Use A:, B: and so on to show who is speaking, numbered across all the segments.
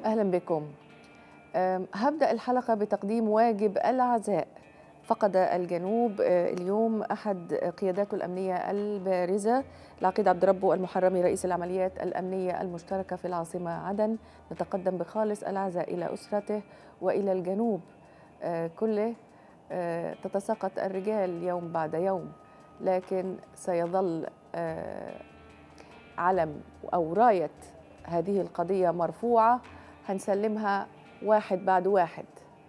A: أهلا بكم أم، هبدأ الحلقة بتقديم واجب العزاء فقد الجنوب آه، اليوم أحد قياداته الأمنية البارزة العقيد عبد ربه المحرمي رئيس العمليات الأمنية المشتركة في العاصمة عدن نتقدم بخالص العزاء إلى أسرته وإلى الجنوب آه، كله آه، تتساقط الرجال يوم بعد يوم لكن سيظل آه، علم أو راية هذه القضية مرفوعة هنسلمها واحد بعد واحد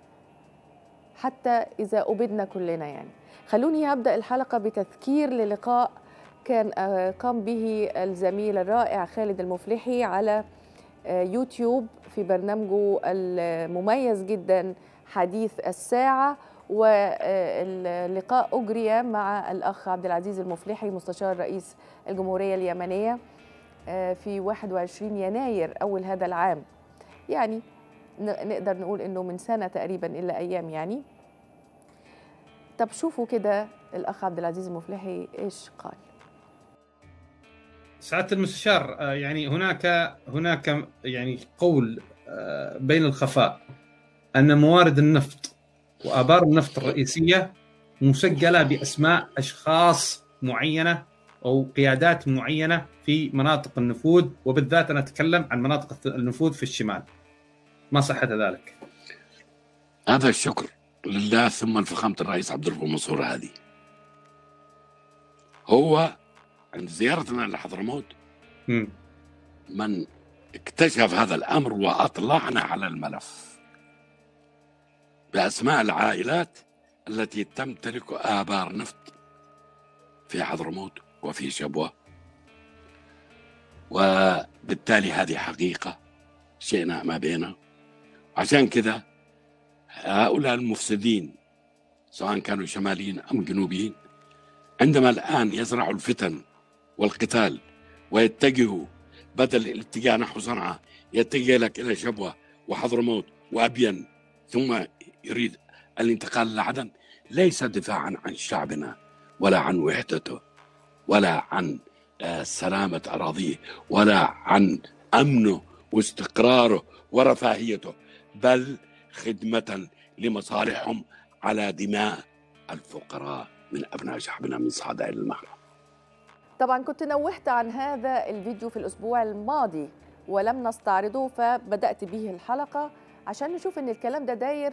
A: حتى إذا أبدنا كلنا يعني خلوني أبدأ الحلقة بتذكير للقاء كان آه، قام به الزميل الرائع خالد المفلحي على آه، يوتيوب في برنامجه المميز جدا حديث الساعة واللقاء أجري مع الأخ عبد العزيز المفلحي مستشار رئيس الجمهورية اليمنية آه، في 21 يناير أول هذا العام يعني ن- نقدر نقول إنه من سنة تقريبا إلا أيام يعني طب شوفوا كده الأخ عبد العزيز المفلحي إيش قال
B: سعاده المستشار آه، يعني هناك هناك يعني قول آه، بين الخفاء ان موارد النفط وابار النفط الرئيسيه مسجله باسماء اشخاص معينه او قيادات معينه في مناطق النفوذ وبالذات انا اتكلم عن مناطق النفوذ في الشمال. ما صحه ذلك؟
C: هذا الشكر لله ثم لفخامة الرئيس عبد الرب منصور هادي هو عند زيارتنا لحضرموت
B: مم.
C: من اكتشف هذا الأمر وأطلعنا على الملف بأسماء العائلات التي تمتلك آبار نفط في حضرموت وفي شبوة وبالتالي هذه حقيقة شئنا ما بينا عشان كذا هؤلاء المفسدين سواء كانوا شماليين أم جنوبيين عندما الآن يزرعوا الفتن والقتال ويتجهوا بدل الاتجاه نحو صنعاء يتجه لك إلى شبوة وحضرموت وأبين ثم يريد الانتقال لعدن ليس دفاعا عن شعبنا ولا عن وحدته ولا عن آه، سلامة أراضيه ولا عن أمنه واستقراره ورفاهيته بل خدمة لمصالحهم على دماء الفقراء من أبناء شعبنا من صعداء المحرم
A: طبعا كنت نوهت عن هذا الفيديو في الأسبوع الماضي ولم نستعرضه فبدأت به الحلقة عشان نشوف إن الكلام ده داير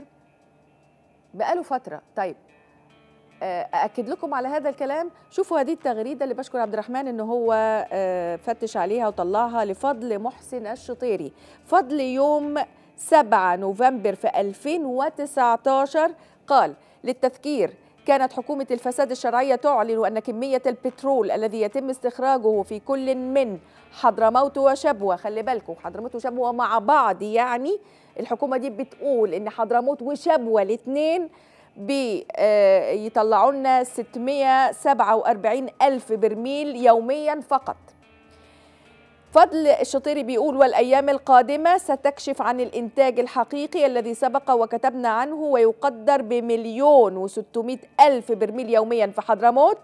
A: بقاله فترة طيب آه، أأكد لكم على هذا الكلام شوفوا هذه التغريدة اللي بشكر عبد الرحمن إن هو آه، فتش عليها وطلعها لفضل محسن الشطيري فضل يوم 7 نوفمبر في 2019 قال للتذكير كانت حكومة الفساد الشرعية تعلن أن كمية البترول الذي يتم استخراجه في كل من حضرموت وشبوة خلي بالكم حضرموت وشبوة مع بعض يعني الحكومة دي بتقول إن حضرموت وشبوة الاثنين بيطلعوا لنا 647 ألف برميل يوميا فقط فضل الشطيري بيقول والأيام القادمة ستكشف عن الإنتاج الحقيقي الذي سبق وكتبنا عنه ويقدر بمليون وستمائة ألف برميل يوميا في حضرموت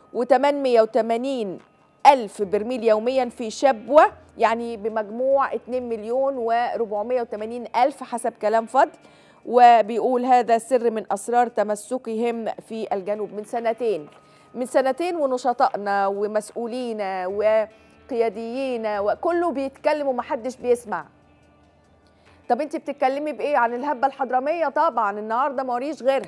A: و880 ألف برميل يوميا في شبوة يعني بمجموع 2 مليون و480 ألف حسب كلام فضل وبيقول هذا سر من أسرار تمسكهم في الجنوب من سنتين من سنتين ونشطائنا ومسؤولينا وقياديين وكله بيتكلم ومحدش بيسمع طب انت بتتكلمي بايه عن الهبه الحضرميه طبعا النهارده موريش غيرها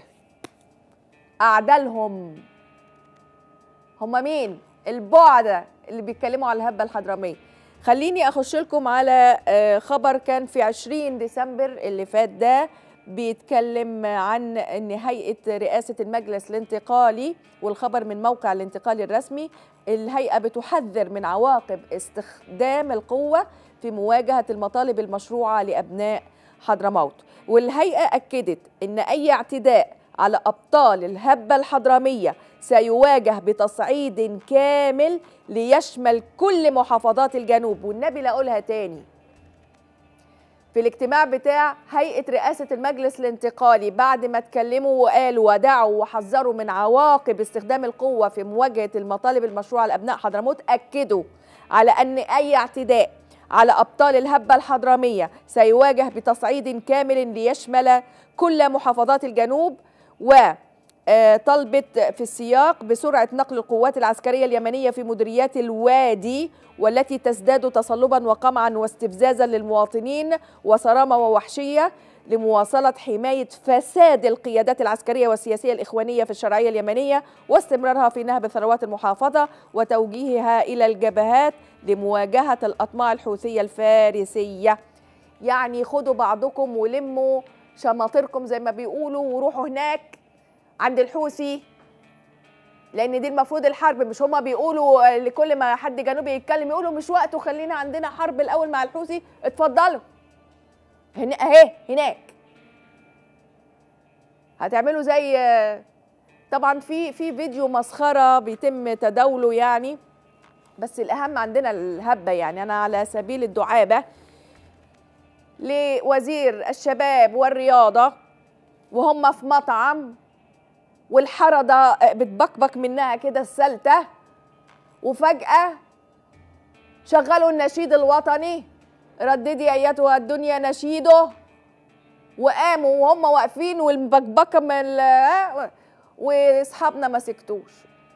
A: اعدالهم هم مين البعدة اللي بيتكلموا على الهبه الحضرميه خليني اخش لكم على آه، خبر كان في 20 ديسمبر اللي فات ده بيتكلم عن ان هيئه رئاسه المجلس الانتقالي والخبر من موقع الانتقالي الرسمي الهيئه بتحذر من عواقب استخدام القوه في مواجهه المطالب المشروعه لابناء حضرموت والهيئه اكدت ان اي اعتداء على ابطال الهبه الحضرميه سيواجه بتصعيد كامل ليشمل كل محافظات الجنوب والنبي لا اقولها تاني في الاجتماع بتاع هيئة رئاسة المجلس الانتقالي بعد ما اتكلموا وقالوا ودعوا وحذروا من عواقب استخدام القوة في مواجهة المطالب المشروعة لأبناء حضرموت أكدوا على أن أي اعتداء على أبطال الهبة الحضرمية سيواجه بتصعيد كامل ليشمل كل محافظات الجنوب و آه، طلبت في السياق بسرعة نقل القوات العسكرية اليمنية في مديريات الوادي والتي تزداد تصلبا وقمعا واستفزازا للمواطنين وصرامة ووحشية لمواصلة حماية فساد القيادات العسكرية والسياسية الإخوانية في الشرعية اليمنية واستمرارها في نهب ثروات المحافظة وتوجيهها إلى الجبهات لمواجهة الأطماع الحوثية الفارسية يعني خدوا بعضكم ولموا شماطركم زي ما بيقولوا وروحوا هناك عند الحوثي لان دي المفروض الحرب مش هما بيقولوا لكل ما حد جنوبي يتكلم يقولوا مش وقته خلينا عندنا حرب الاول مع الحوثي اتفضلوا هنا اهي هناك هتعملوا زي طبعا في في فيديو مسخره بيتم تداوله يعني بس الاهم عندنا الهبه يعني انا على سبيل الدعابه لوزير الشباب والرياضه وهم في مطعم والحرضه بتبكبك منها كده السلته وفجاه شغلوا النشيد الوطني رددي ايتها الدنيا نشيده وقاموا وهم واقفين والمبكبكه من ال- واصحابنا ما سكتوش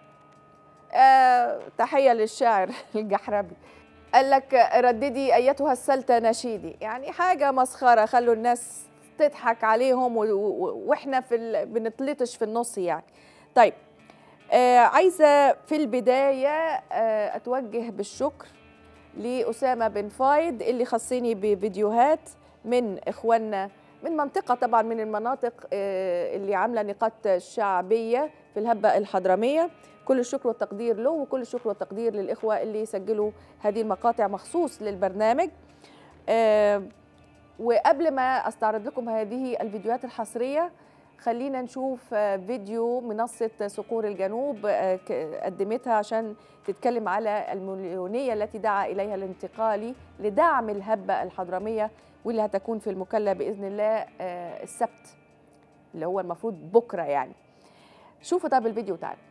A: آه تحيه للشاعر الجحربي قال لك رددي ايتها السلته نشيدي يعني حاجه مسخره خلوا الناس تضحك عليهم و- و- واحنا في ال... بنتلطش في النص يعني طيب آه عايزه في البدايه آه اتوجه بالشكر لأسامة بن فايد اللي خصني بفيديوهات من إخواننا من منطقة طبعا من المناطق آه، اللي عاملة نقاط شعبية في الهبة الحضرمية كل الشكر والتقدير له وكل الشكر والتقدير للإخوة اللي سجلوا هذه المقاطع مخصوص للبرنامج آه، وقبل ما استعرض لكم هذه الفيديوهات الحصريه خلينا نشوف آه، فيديو منصه صقور الجنوب آه، ك- قدمتها عشان تتكلم على المليونيه التي دعا اليها الانتقالي لدعم الهبه الحضرميه واللي هتكون في المكلا باذن الله آه، السبت اللي هو المفروض بكره يعني شوفوا طب الفيديو تعالوا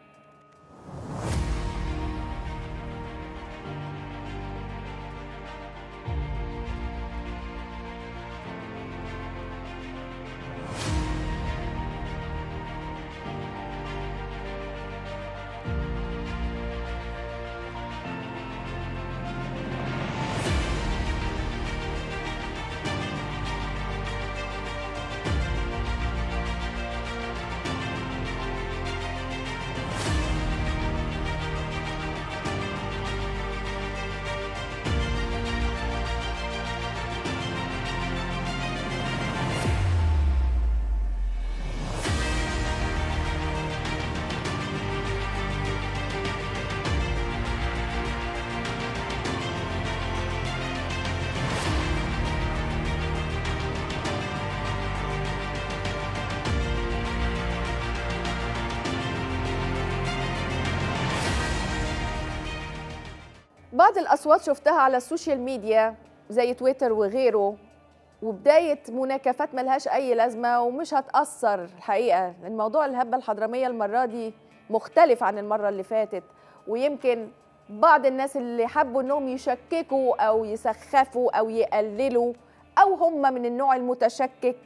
A: بعض الأصوات شفتها على السوشيال ميديا زي تويتر وغيره وبداية مناكفات ملهاش أي لازمة ومش هتأثر الحقيقة الموضوع الهبة الحضرمية المرة دي مختلف عن المرة اللي فاتت ويمكن بعض الناس اللي حبوا انهم يشككوا او يسخفوا او يقللوا او هم من النوع المتشكك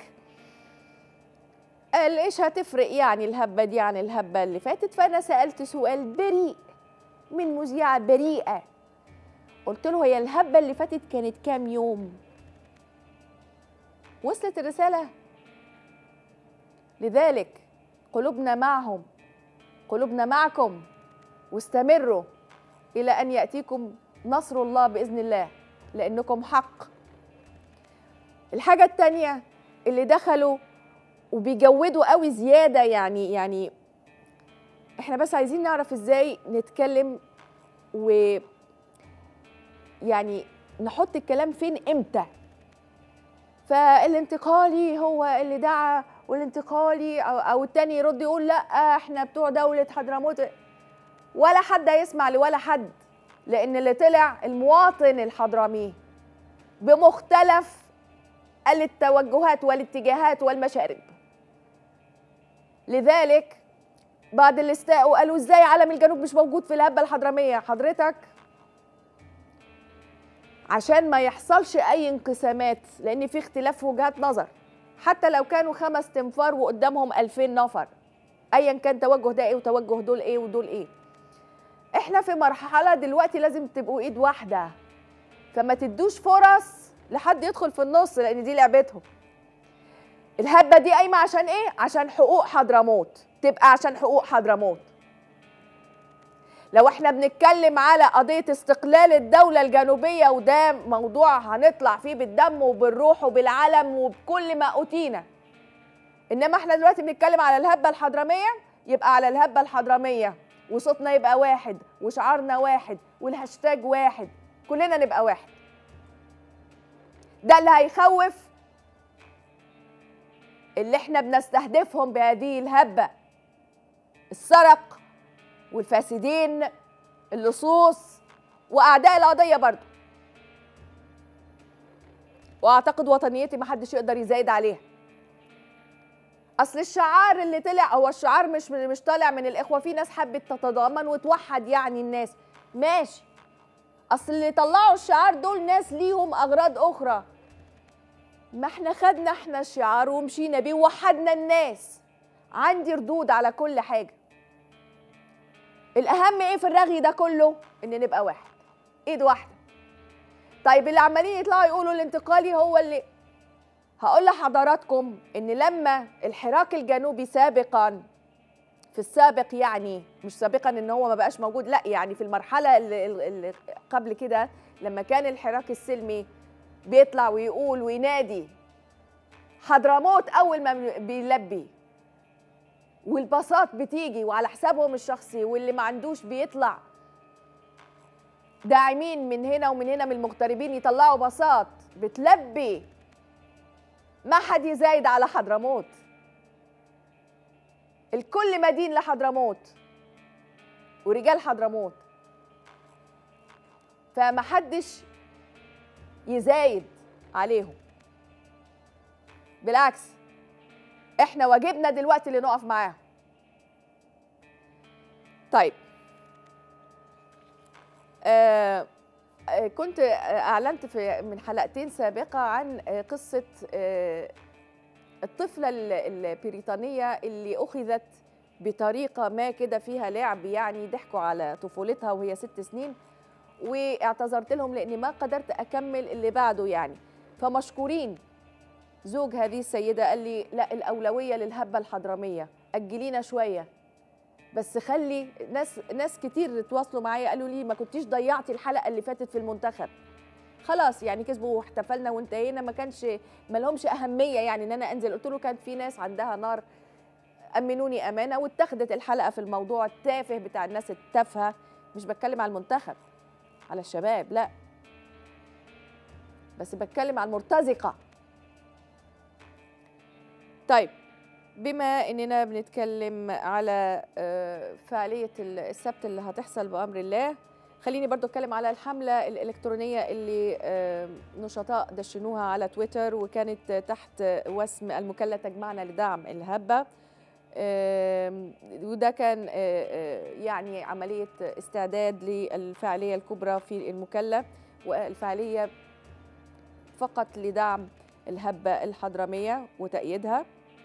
A: قال ايش هتفرق يعني الهبة دي عن الهبة اللي فاتت فانا سألت سؤال بريء من مذيعة بريئة قلت له هي الهبة اللي فاتت كانت كام يوم وصلت الرسالة لذلك قلوبنا معهم قلوبنا معكم واستمروا إلى أن يأتيكم نصر الله بإذن الله لأنكم حق الحاجة التانية اللي دخلوا وبيجودوا قوي زيادة يعني يعني احنا بس عايزين نعرف ازاي نتكلم و يعني نحط الكلام فين امتى فالانتقالي هو اللي دعا والانتقالي او, أو التاني يرد يقول لا احنا بتوع دولة حضرموت ولا حد هيسمع لولا حد لان اللي طلع المواطن الحضرمي بمختلف التوجهات والاتجاهات والمشارب لذلك بعد اللي استاءوا قالوا ازاي علم الجنوب مش موجود في الهبه الحضرميه حضرتك عشان ما يحصلش اي انقسامات لان في اختلاف وجهات نظر حتى لو كانوا خمس تنفار وقدامهم 2000 نفر ايا كان توجه ده ايه وتوجه دول ايه ودول ايه احنا في مرحله دلوقتي لازم تبقوا ايد واحده فما تدوش فرص لحد يدخل في النص لان دي لعبتهم الهبه دي قايمه عشان ايه عشان حقوق حضرموت تبقى عشان حقوق حضرموت لو احنا بنتكلم على قضيه استقلال الدوله الجنوبيه وده موضوع هنطلع فيه بالدم وبالروح وبالعلم وبكل ما اوتينا انما احنا دلوقتي بنتكلم على الهبه الحضرميه يبقى على الهبه الحضرميه وصوتنا يبقى واحد وشعارنا واحد والهاشتاج واحد كلنا نبقى واحد ده اللي هيخوف اللي احنا بنستهدفهم بهذه الهبه السرق والفاسدين اللصوص واعداء القضيه برضه واعتقد وطنيتي محدش يقدر يزايد عليها اصل الشعار اللي طلع هو الشعار مش مش طالع من الاخوه في ناس حبت تتضامن وتوحد يعني الناس ماشي اصل اللي طلعوا الشعار دول ناس ليهم اغراض اخرى ما احنا خدنا احنا الشعار ومشينا بيه ووحدنا الناس عندي ردود على كل حاجه الاهم ايه في الرغي ده كله ان نبقى واحد ايد واحده طيب اللي عمالين يطلعوا يقولوا الانتقالي هو اللي هقول لحضراتكم ان لما الحراك الجنوبي سابقا في السابق يعني مش سابقا ان هو ما بقاش موجود لا يعني في المرحله اللي, اللي قبل كده لما كان الحراك السلمي بيطلع ويقول وينادي حضرموت اول ما بيلبي والباصات بتيجي وعلى حسابهم الشخصي واللي ما عندوش بيطلع داعمين من هنا ومن هنا من المغتربين يطلعوا باصات بتلبي ما حد يزايد على حضرموت الكل مدين لحضرموت ورجال حضرموت فما حدش يزايد عليهم بالعكس احنا واجبنا دلوقتي اللي نقف معاهم طيب آه آه، كنت اعلنت في من حلقتين سابقه عن آه، قصه آه، الطفله ال- البريطانيه اللي اخذت بطريقه ما كده فيها لعب يعني ضحكوا على طفولتها وهي ست سنين واعتذرت لهم لاني ما قدرت اكمل اللي بعده يعني فمشكورين زوج هذه السيده قال لي لا الاولويه للهبه الحضرميه اجلينا شويه بس خلي ناس ناس كتير تواصلوا معايا قالوا لي ما كنتيش ضيعتي الحلقه اللي فاتت في المنتخب خلاص يعني كسبوا واحتفلنا وانتهينا ما كانش ما لهمش اهميه يعني ان انا انزل قلت له كان في ناس عندها نار امنوني امانه واتخذت الحلقه في الموضوع التافه بتاع الناس التافهه مش بتكلم على المنتخب على الشباب لا بس بتكلم على المرتزقه طيب بما اننا بنتكلم على آه، فعاليه السبت اللي هتحصل بامر الله خليني برضو اتكلم على الحمله الالكترونيه اللي آه، نشطاء دشنوها على تويتر وكانت تحت وسم المكلة تجمعنا لدعم الهبه آم، وده كان آه، آه، يعني عمليه استعداد للفعاليه الكبرى في المكلة والفعاليه فقط لدعم الهبه الحضرميه وتأييدها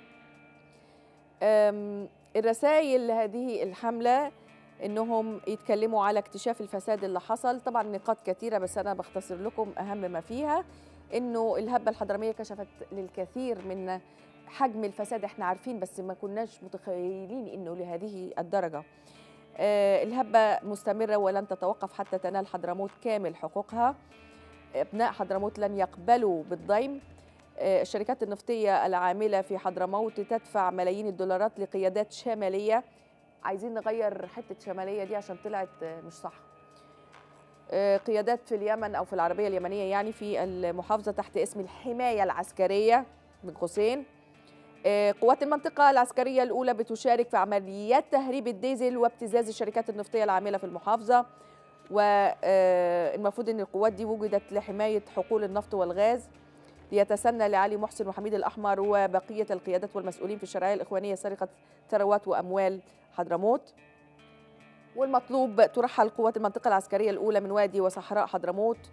A: أم، الرسائل لهذه الحملة انهم يتكلموا على اكتشاف الفساد اللي حصل طبعا نقاط كثيرة بس انا بختصر لكم اهم ما فيها انه الهبة الحضرمية كشفت للكثير من حجم الفساد احنا عارفين بس ما كناش متخيلين انه لهذه الدرجة آه، الهبة مستمرة ولن تتوقف حتى تنال حضرموت كامل حقوقها ابناء حضرموت لن يقبلوا بالضيم آه، الشركات النفطية العاملة في حضرموت تدفع ملايين الدولارات لقيادات شمالية عايزين نغير حتة شمالية دي عشان طلعت آه، مش صح آه، قيادات في اليمن أو في العربية اليمنية يعني في المحافظة تحت اسم الحماية العسكرية من قوسين آه، قوات المنطقة العسكرية الأولى بتشارك في عمليات تهريب الديزل وابتزاز الشركات النفطية العاملة في المحافظة والمفروض أن القوات دي وجدت لحماية حقول النفط والغاز ليتسنى لعلي محسن وحميد الأحمر وبقية القيادات والمسؤولين في الشرعية الإخوانية سرقة ثروات وأموال حضرموت والمطلوب ترحل قوات المنطقة العسكرية الأولى من وادي وصحراء حضرموت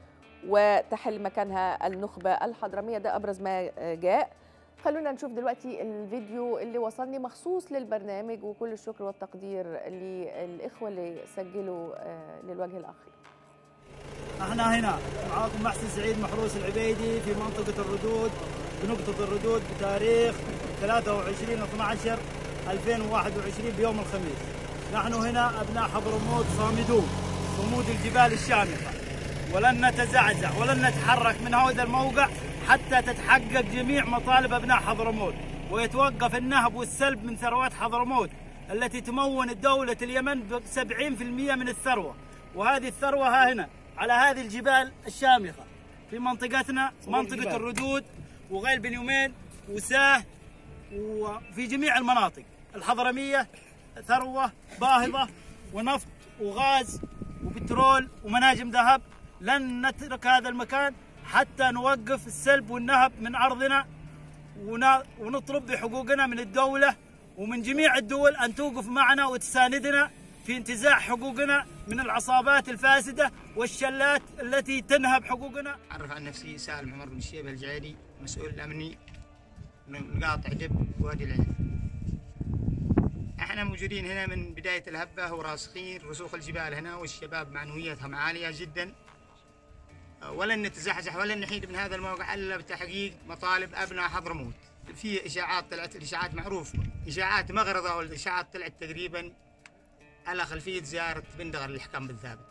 A: وتحل مكانها النخبة الحضرمية ده أبرز ما جاء خلونا نشوف دلوقتي الفيديو اللي وصلني مخصوص للبرنامج وكل الشكر والتقدير للإخوة اللي سجلوا آه، للوجه الآخر
D: احنا هنا معاكم محسن سعيد محروس العبيدي في منطقة الردود بنقطة الردود بتاريخ 23 12 2021 بيوم الخميس نحن هنا أبناء حضرموت صامدون صمود الجبال الشامخة ولن نتزعزع ولن نتحرك من هذا الموقع حتى تتحقق جميع مطالب أبناء حضرموت ويتوقف النهب والسلب من ثروات حضرموت التي تمون دولة اليمن ب 70% من الثروة وهذه الثروة ها هنا على هذه الجبال الشامخة في منطقتنا منطقة الردود وغيل بن يومين وساه وفي جميع المناطق الحضرمية ثروة باهظة ونفط وغاز وبترول ومناجم ذهب لن نترك هذا المكان حتى نوقف السلب والنهب من أرضنا ونا- ونطلب بحقوقنا من الدولة ومن جميع الدول أن توقف معنا وتساندنا في انتزاع حقوقنا من العصابات الفاسدة والشلات التي تنهب حقوقنا
E: أعرف عن نفسي سالم عمر بن الشيبة الجعيدي مسؤول الأمني من قاطع دب وادي العين احنا موجودين هنا من بداية الهبة وراسخين رسوخ الجبال هنا والشباب معنويتهم عالية جدا ولن نتزحزح ولن نحيد من هذا الموقع إلا بتحقيق مطالب أبناء حضرموت في إشاعات طلعت الإشاعات معروف إشاعات مغرضة والإشاعات طلعت تقريبا على خلفية زيارة بندغر للحكام بالثابت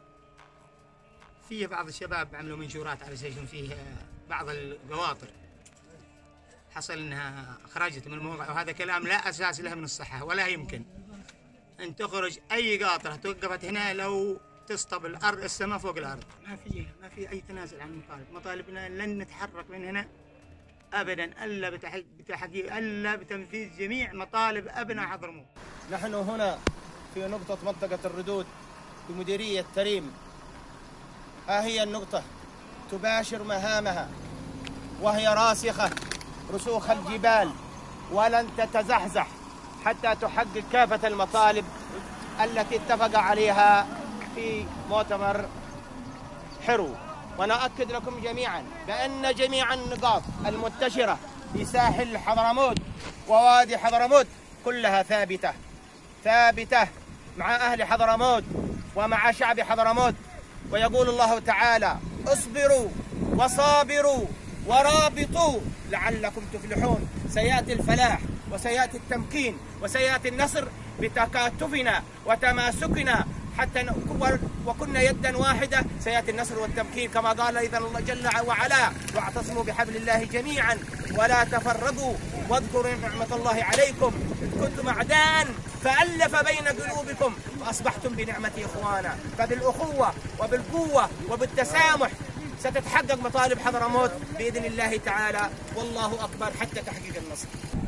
E: فيه بعض الشباب عملوا منشورات على سيشن فيه بعض القواطر حصل انها خرجت من الموقع وهذا كلام لا اساس له من الصحه ولا يمكن ان تخرج اي قاطره توقفت هنا لو تصطب الارض السماء فوق الارض ما في ما في اي تنازل عن المطالب مطالبنا لن نتحرك من هنا ابدا الا بتحقيق بتحقيق الا بتنفيذ جميع مطالب ابناء حضرموت
F: نحن هنا في نقطة منطقة الردود بمديرية تريم ها هي النقطة تباشر مهامها وهي راسخة رسوخ الجبال ولن تتزحزح حتى تحقق كافة المطالب التي اتفق عليها في مؤتمر حرو ونأكد لكم جميعا بأن جميع النقاط المنتشرة في ساحل حضرموت ووادي حضرموت كلها ثابتة ثابتة مع أهل حضرموت ومع شعب حضرموت ويقول الله تعالى اصبروا وصابروا ورابطوا لعلكم تفلحون سيأتي الفلاح وسيأتي التمكين وسيأتي النصر بتكاتفنا وتماسكنا حتى ن- وكنا يدا واحدة سيأتي النصر والتمكين كما قال إذا الله جل وعلا واعتصموا بحبل الله جميعا ولا تفرقوا واذكروا نعمة الله عليكم إذ كنتم أعداء فألف بين قلوبكم فأصبحتم بنعمة إخوانا فبالأخوة وبالقوة وبالتسامح ستتحقق مطالب حضرموت بإذن الله تعالى والله أكبر حتى تحقيق النصر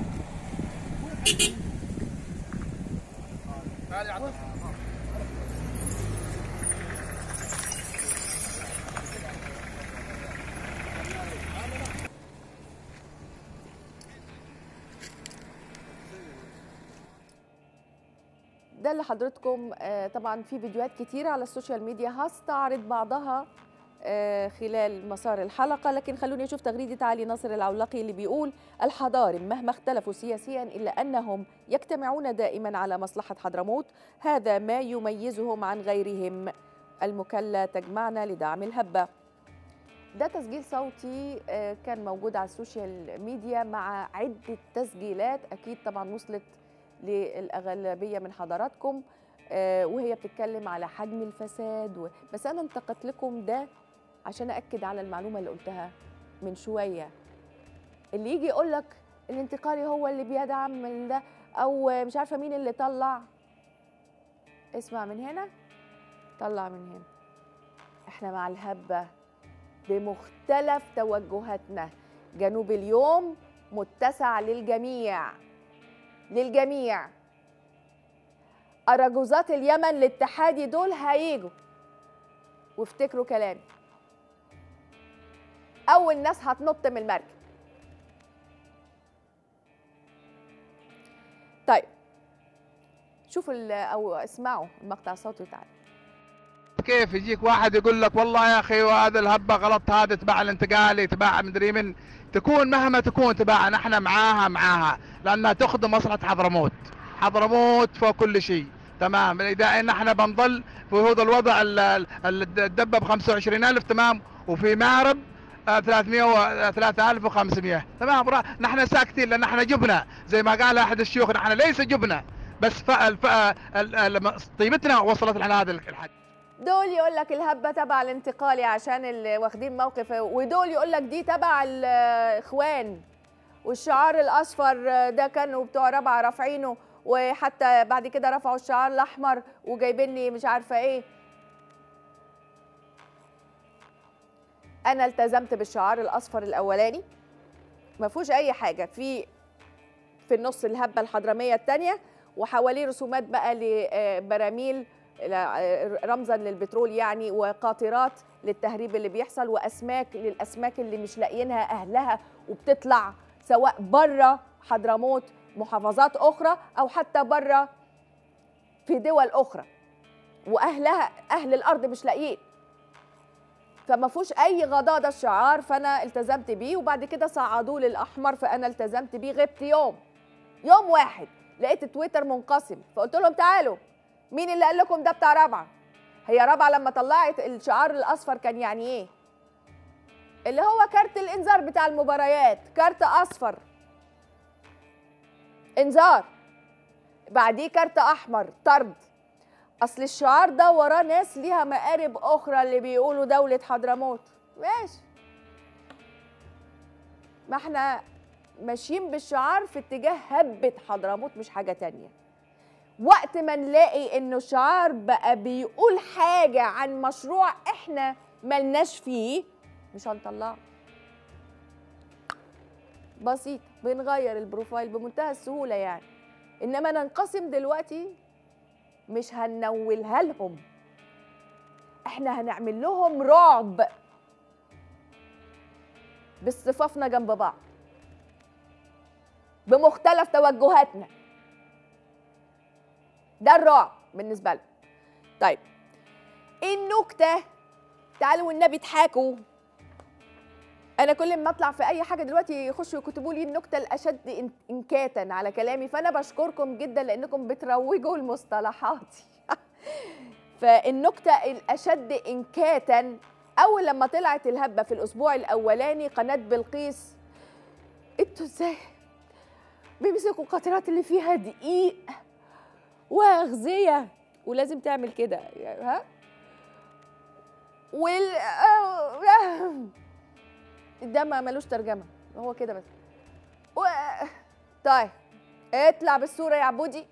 A: ده اللي حضرتكم آه، طبعا في فيديوهات كتيرة على السوشيال ميديا هستعرض بعضها آه، خلال مسار الحلقة لكن خلوني أشوف تغريدة علي ناصر العولقي اللي بيقول الحضارم مهما اختلفوا سياسيا إلا أنهم يجتمعون دائما على مصلحة حضرموت هذا ما يميزهم عن غيرهم المكلا تجمعنا لدعم الهبة ده تسجيل صوتي آه، كان موجود على السوشيال ميديا مع عدة تسجيلات أكيد طبعا وصلت للأغلبية من حضراتكم آه، وهي بتتكلم على حجم الفساد و... بس أنا انتقدت لكم ده عشان أكد على المعلومة اللي قلتها من شوية اللي يجي يقول لك الانتقالي هو اللي بيدعم ال- ده أو مش عارفة مين اللي طلع اسمع من هنا طلع من هنا احنا مع الهبة بمختلف توجهاتنا جنوب اليوم متسع للجميع للجميع أراجوزات اليمن الاتحادي دول هيجوا وافتكروا كلامي أول ناس هتنط من المركب طيب شوفوا ال- أو اسمعوا المقطع الصوتي تعالى
G: كيف يجيك واحد يقول لك والله يا اخي وهذا الهبه غلط هذا تبع الانتقالي تبع مدري من تكون مهما تكون تبعنا احنا معاها معاها لانها تخدم مصلحه حضرموت حضرموت فوق كل شيء تمام اذا ان احنا بنظل في هذا الوضع ال- ال- الدبه ب 25000 تمام وفي مارب آه، 300 و 3500 تمام برا- نحن ساكتين لان احنا جبنا زي ما قال احد الشيوخ نحن ليس جبنا بس ف... الف... ال- ال- طيبتنا وصلت لنا هذا الحد
A: دول يقول لك الهبه تبع الانتقالي عشان اللي واخدين موقف ودول يقول لك دي تبع الاخوان والشعار الاصفر ده كانوا بتوع رابعه رافعينه وحتى بعد كده رفعوا الشعار الاحمر وجايبين لي مش عارفه ايه انا التزمت بالشعار الاصفر الاولاني ما فيهوش اي حاجه في في النص الهبه الحضرميه الثانيه وحواليه رسومات بقى لبراميل رمزا للبترول يعني وقاطرات للتهريب اللي بيحصل واسماك للاسماك اللي مش لاقيينها اهلها وبتطلع سواء بره حضرموت محافظات اخرى او حتى بره في دول اخرى واهلها اهل الارض مش لاقيين فما فيهوش اي غضاضه الشعار فانا التزمت بيه وبعد كده صعدوه للاحمر فانا التزمت بيه غبت يوم يوم واحد لقيت تويتر منقسم فقلت لهم تعالوا مين اللي قال لكم ده بتاع رابعه هي رابعه لما طلعت الشعار الاصفر كان يعني ايه اللي هو كارت الانذار بتاع المباريات كارت اصفر انذار بعديه كارت احمر طرد اصل الشعار ده وراه ناس ليها مقارب اخرى اللي بيقولوا دوله حضرموت ماشي ما احنا ماشيين بالشعار في اتجاه هبه حضرموت مش حاجه تانية وقت ما نلاقي انه الشعار بقى بيقول حاجه عن مشروع احنا ملناش فيه مش هنطلعه بسيط بنغير البروفايل بمنتهى السهوله يعني انما ننقسم دلوقتي مش هنولها لهم احنا هنعمل لهم رعب باصطفافنا جنب بعض بمختلف توجهاتنا ده الرعب بالنسبه لهم طيب ايه النكته تعالوا والنبي اضحكوا انا كل ما اطلع في اي حاجه دلوقتي يخشوا يكتبوا لي النكته الاشد إن- انكاتا على كلامي فانا بشكركم جدا لانكم بتروجوا لمصطلحاتي فالنكته الاشد انكاتا اول لما طلعت الهبه في الاسبوع الاولاني قناه بلقيس انتوا ازاي بيمسكوا القطرات اللي فيها دقيق واغذيه ولازم تعمل كده يعني ها وال ده ما ملوش ترجمه هو كده بس و... طيب اطلع بالصوره يا عبودي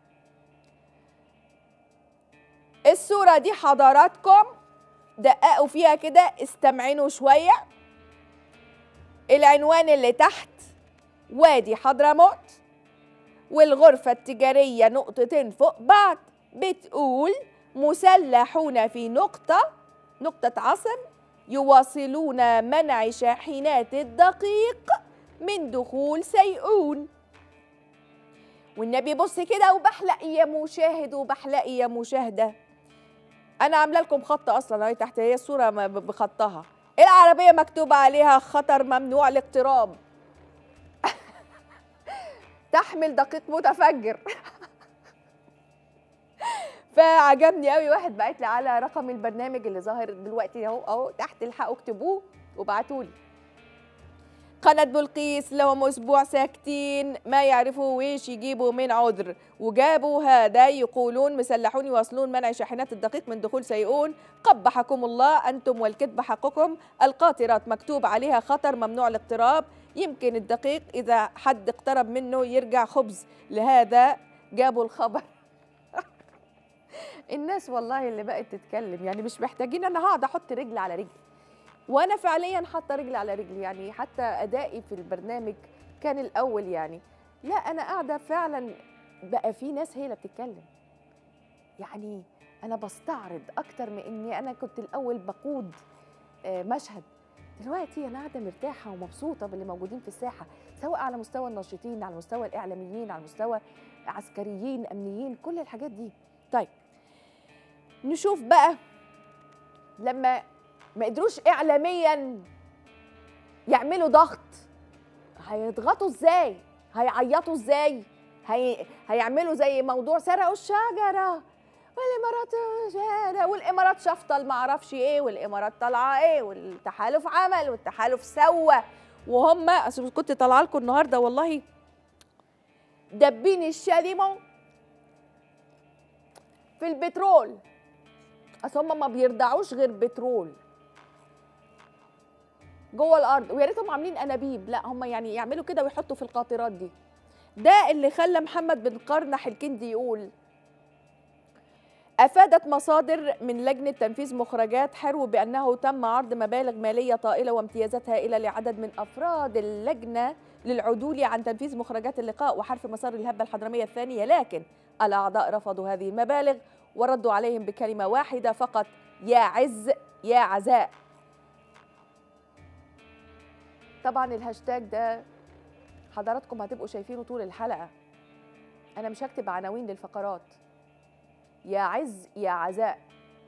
A: الصوره دي حضراتكم دققوا فيها كده استمعنوا شويه العنوان اللي تحت وادي حضرموت والغرفة التجارية نقطتين فوق بعض بتقول مسلحون في نقطة نقطة عصر يواصلون منع شاحنات الدقيق من دخول سيئون والنبي بص كده وبحلق يا مشاهد وبحلق يا مشاهدة أنا عاملة لكم خط أصلا أهي تحت هي الصورة م- بخطها العربية مكتوب عليها خطر ممنوع الاقتراب تحمل دقيق متفجر فعجبني قوي واحد بعت لي على رقم البرنامج اللي ظاهر دلوقتي اهو اهو تحت الحقوا اكتبوه وابعتوا لي قناة بلقيس لهم أسبوع ساكتين ما يعرفوا ويش يجيبوا من عذر وجابوا هذا يقولون مسلحون يواصلون منع شاحنات الدقيق من دخول سيئون قبحكم الله أنتم والكذب حقكم القاطرات مكتوب عليها خطر ممنوع الاقتراب يمكن الدقيق إذا حد اقترب منه يرجع خبز لهذا جابوا الخبر الناس والله اللي بقت تتكلم يعني مش محتاجين انا هقعد احط رجل على رجل وانا فعليا حاطه رجل على رجل يعني حتى ادائي في البرنامج كان الاول يعني لا انا قاعده فعلا بقى في ناس هي اللي بتتكلم يعني انا بستعرض اكتر من اني انا كنت الاول بقود آه، مشهد دلوقتي انا قاعده مرتاحه ومبسوطه باللي موجودين في الساحه سواء على مستوى الناشطين على مستوى الاعلاميين على مستوى عسكريين امنيين كل الحاجات دي طيب نشوف بقى لما ما قدروش اعلاميا يعملوا ضغط هيضغطوا ازاي هيعيطوا ازاي هي... هيعملوا زي موضوع سرقوا الشجره والامارات شجرة والامارات شفطه ما اعرفش ايه والامارات طالعه ايه والتحالف عمل والتحالف سوى وهم اصل كنت طالعه لكم النهارده والله دبين الشاليمون في البترول اصل هم ما بيرضعوش غير بترول جوه الارض ويا ريتهم عاملين انابيب لا هم يعني يعملوا كده ويحطوا في القاطرات دي ده اللي خلى محمد بن قرنح الكندي يقول أفادت مصادر من لجنة تنفيذ مخرجات حرو بأنه تم عرض مبالغ مالية طائلة وامتيازات هائلة لعدد من أفراد اللجنة للعدول عن تنفيذ مخرجات اللقاء وحرف مسار الهبة الحضرمية الثانية لكن الأعضاء رفضوا هذه المبالغ وردوا عليهم بكلمة واحدة فقط يا عز يا عزاء طبعا الهاشتاج ده حضراتكم هتبقوا شايفينه طول الحلقة أنا مش هكتب عناوين للفقرات يا عز يا عزاء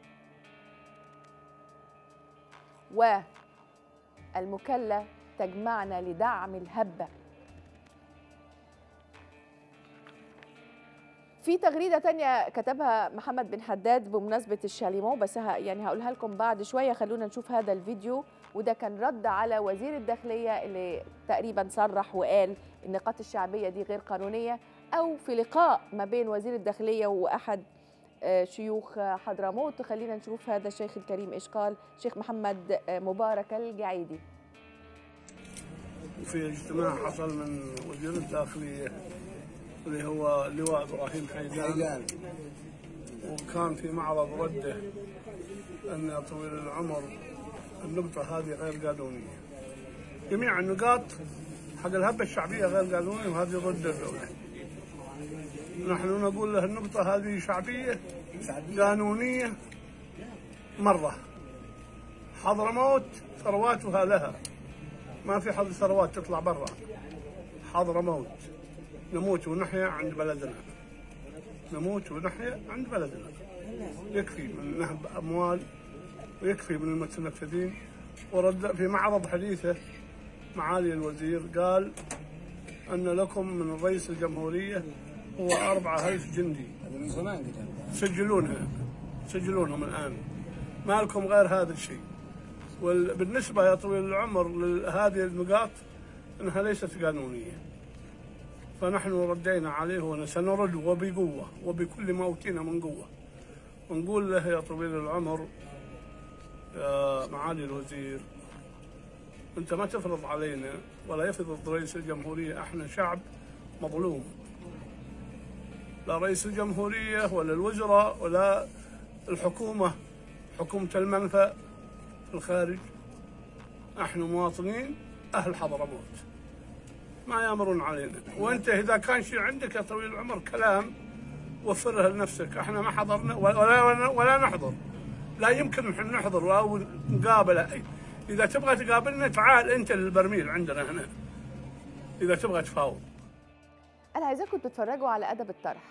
A: والمكلة تجمعنا لدعم الهبة في تغريدة تانية كتبها محمد بن حداد بمناسبة الشاليمون بس ه- يعني هقولها لكم بعد شوية خلونا نشوف هذا الفيديو وده كان رد على وزير الداخلية اللي تقريبا صرح وقال النقاط الشعبية دي غير قانونية أو في لقاء ما بين وزير الداخلية وأحد آه، شيوخ آه، حضرموت خلينا نشوف هذا الشيخ الكريم إيش قال شيخ محمد آه، مبارك الجعيدي
H: في اجتماع حصل من وزير الداخلية اللي هو اللواء إبراهيم حيدان وكان في معرض رده أن يا طويل العمر النقطة هذه غير قانونية جميع النقاط حق الهبة الشعبية غير قانونية وهذه ضد الدولة نحن نقول له النقطة هذه شعبية قانونية مرة حضرموت ثرواتها لها ما في حظ ثروات تطلع برا حضرموت نموت ونحيا عند بلدنا نموت ونحيا عند بلدنا يكفي من نهب أموال ويكفي من المتنفذين ورد في معرض حديثه معالي الوزير قال أن لكم من رئيس الجمهورية هو أربعة ألف جندي
F: من زمان قدام
H: سجلونها سجلونهم الآن ما لكم غير هذا الشيء وبالنسبة يا طويل العمر لهذه النقاط أنها ليست قانونية فنحن ردينا عليه وسنرد وبقوة وبكل ما أوتينا من قوة ونقول له يا طويل العمر يا معالي الوزير أنت ما تفرض علينا ولا يفرض رئيس الجمهورية احنا شعب مظلوم لا رئيس الجمهورية ولا الوزراء ولا الحكومة حكومة المنفى في الخارج نحن مواطنين أهل حضرموت ما يامرون علينا وانت اذا كان شيء عندك يا طويل العمر كلام وفرها لنفسك احنا ما حضرنا ولا ولا, ولا نحضر لا يمكن نحن نحضر او نقابله اذا تبغى تقابلنا تعال انت للبرميل عندنا هنا اذا تبغى تفاوض
A: انا عايزاكم تتفرجوا على ادب الطرح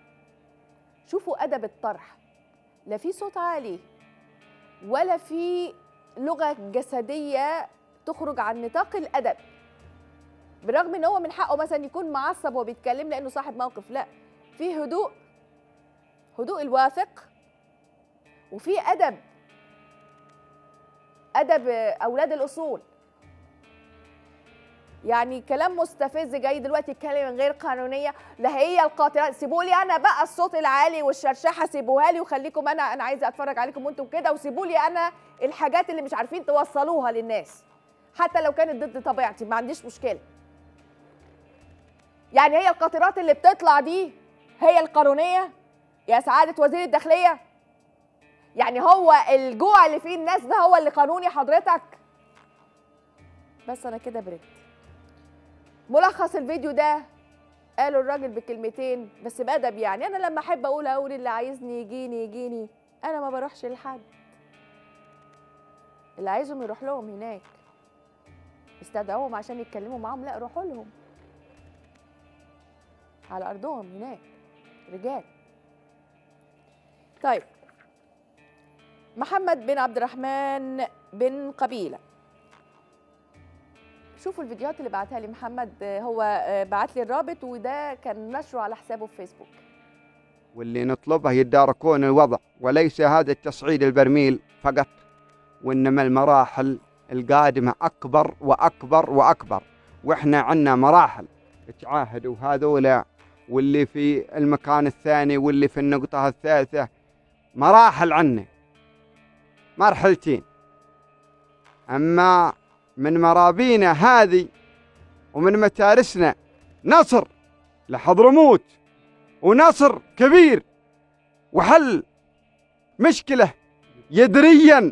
A: شوفوا ادب الطرح لا في صوت عالي ولا في لغه جسديه تخرج عن نطاق الادب بالرغم ان هو من حقه مثلا يكون معصب وبيتكلم لانه صاحب موقف لا في هدوء هدوء الواثق وفي ادب ادب اولاد الاصول يعني كلام مستفز جاي دلوقتي يتكلم غير قانونيه لا هي القاطرات سيبوا لي انا بقى الصوت العالي والشرشحه سيبوها لي وخليكم انا انا عايزه اتفرج عليكم وانتم كده وسيبوا لي انا الحاجات اللي مش عارفين توصلوها للناس حتى لو كانت ضد طبيعتي ما عنديش مشكله يعني هي القاطرات اللي بتطلع دي هي القانونيه يا سعاده وزير الداخليه يعني هو الجوع اللي فيه الناس ده هو اللي قانوني حضرتك بس انا كده بريت ملخص الفيديو ده قالوا الراجل بكلمتين بس بأدب يعني انا لما احب اقول اقول اللي عايزني يجيني يجيني انا ما بروحش لحد اللي عايزهم يروح لهم هناك استدعوهم عشان يتكلموا معاهم لا روحوا لهم على ارضهم هناك رجال طيب محمد بن عبد الرحمن بن قبيله شوفوا الفيديوهات اللي بعتها لي محمد آه، هو آه، بعت لي الرابط وده كان نشره على حسابه في فيسبوك
I: واللي نطلبه يتداركون الوضع وليس هذا التصعيد البرميل فقط وإنما المراحل القادمة أكبر وأكبر وأكبر وإحنا عندنا مراحل تعاهدوا هذولا واللي في المكان الثاني واللي في النقطة الثالثة مراحل عنا مرحلتين أما من مرابينا هذه ومن متارسنا نصر لحضرموت ونصر كبير وحل مشكلة يدريا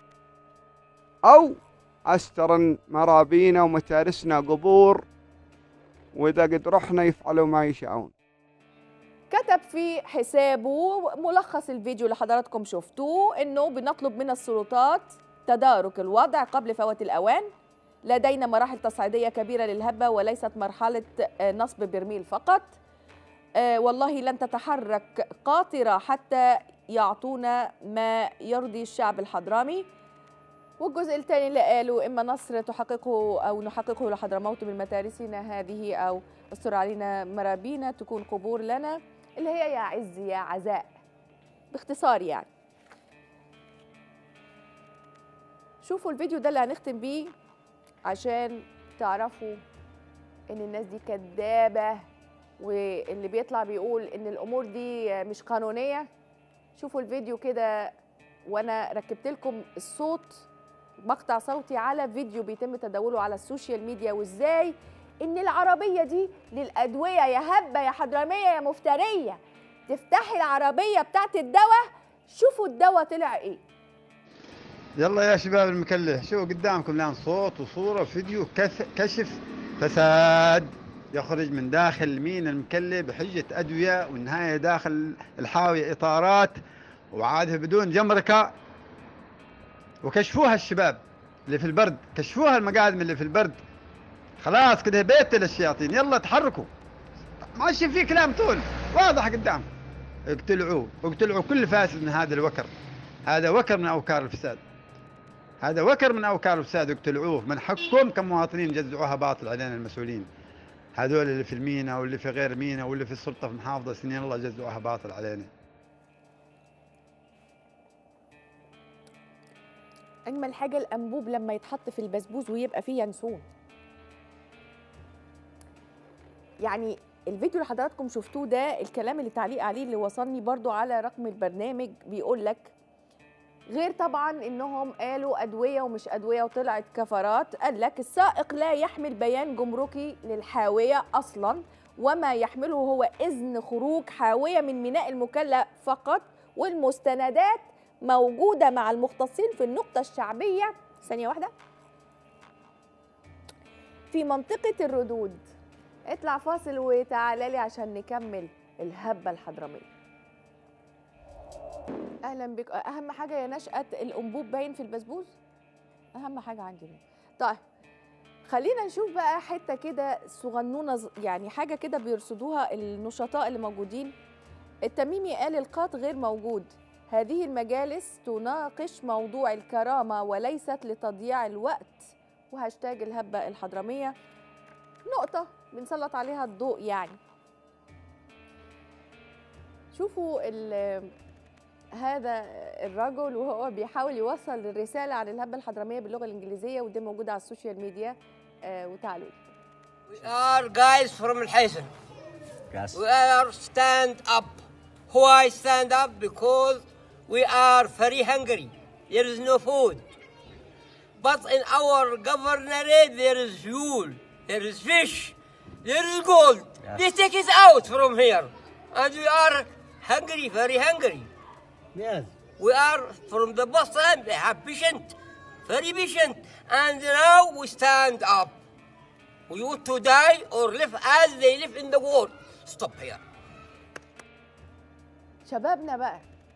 I: أو أسترن مرابينا ومتارسنا قبور وإذا قد رحنا يفعلوا ما يشاءون
A: كتب في حسابه ملخص الفيديو اللي حضراتكم شفتوه انه بنطلب من السلطات تدارك الوضع قبل فوات الاوان لدينا مراحل تصعيديه كبيره للهبه وليست مرحله آه، نصب برميل فقط آه، والله لن تتحرك قاطره حتى يعطونا ما يرضي الشعب الحضرمي والجزء الثاني اللي قالوا اما نصر تحققه او نحققه لحضرموت من متارسنا هذه او استر علينا مرابينا تكون قبور لنا اللي هي يا عز يا عزاء باختصار يعني شوفوا الفيديو ده اللي هنختم بيه عشان تعرفوا ان الناس دي كدابه واللي بيطلع بيقول ان الامور دي مش قانونيه شوفوا الفيديو كده وانا ركبت لكم الصوت مقطع صوتي على فيديو بيتم تداوله على السوشيال ميديا وازاي ان العربيه دي للادويه يا هبه يا حضرميه يا مفتريه تفتحي العربيه بتاعت الدواء شوفوا الدواء طلع ايه
J: يلا يا شباب المكلح شو قدامكم الان صوت وصوره وفيديو كث- كشف فساد يخرج من داخل مين المكلة بحجة أدوية والنهاية داخل الحاوية إطارات وعادها بدون جمركة وكشفوها الشباب اللي في البرد كشفوها المقادم اللي في البرد خلاص كده بيت للشياطين يلا تحركوا ماشي في كلام طول واضح قدام اقتلعوه اقتلعوا كل فاسد من هذا الوكر هذا وكر من اوكار الفساد هذا وكر من اوكار الفساد اقتلعوه من حقكم كمواطنين جزعوها باطل علينا المسؤولين هذول اللي في المينا واللي في غير مينا واللي في السلطه في محافظه سنين الله جزعوها باطل علينا
A: اجمل حاجه الانبوب لما يتحط في البسبوس ويبقى فيه ينسون يعني الفيديو اللي حضراتكم شفتوه ده الكلام اللي تعليق عليه اللي وصلني برضو على رقم البرنامج بيقول لك غير طبعا انهم قالوا ادويه ومش ادويه وطلعت كفرات قال لك السائق لا يحمل بيان جمركي للحاويه اصلا وما يحمله هو اذن خروج حاويه من ميناء المكلف فقط والمستندات موجوده مع المختصين في النقطه الشعبيه ثانيه واحده في منطقه الردود اطلع فاصل وتعالى لي عشان نكمل الهبه الحضرميه اهلا بك اهم حاجه يا نشأة الانبوب باين في البسبوس اهم حاجه عندي دي. طيب خلينا نشوف بقى حته كده صغنونه ز- يعني حاجه كده بيرصدوها النشطاء اللي موجودين التميمي قال القاط غير موجود هذه المجالس تناقش موضوع الكرامه وليست لتضييع الوقت وهاشتاج الهبه الحضرميه نقطه بنسلط عليها الضوء يعني شوفوا ال- هذا الرجل وهو بيحاول يوصل الرسالة عن الهبة الحضرمية باللغة الإنجليزية ودي موجودة على السوشيال ميديا آه وتعالوا
K: We are guys from Al Hazen.
L: Yes.
K: We are stand up. Why stand up? Because we are very hungry. There is no food. But in our governorate there is fuel, there is fish, there is gold.
L: Yes.
K: They take it out from here. And we are hungry, very hungry.
L: Yes.
K: We are from the bottom, they have patient, very patient. And now we stand up. We want to die or live as they live in the world. Stop here.
A: شبابنا بقى